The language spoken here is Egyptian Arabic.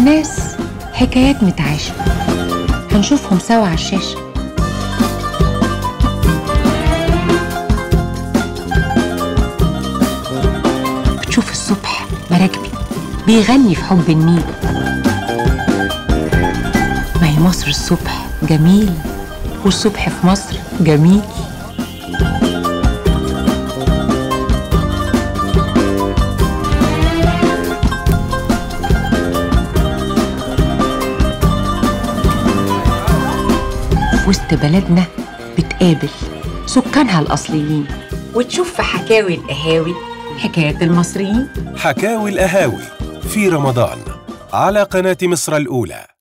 والناس حكايات متعاشة هنشوفهم سوا على الشاشة بتشوف الصبح مراكبي بيغني في حب النيل ما هي مصر الصبح جميل والصبح في مصر جميل في وسط بلدنا بتقابل سكانها الأصليين وتشوف في حكاوي القهاوي حكايات المصريين حكاوي القهاوي في رمضان على قناة مصر الأولى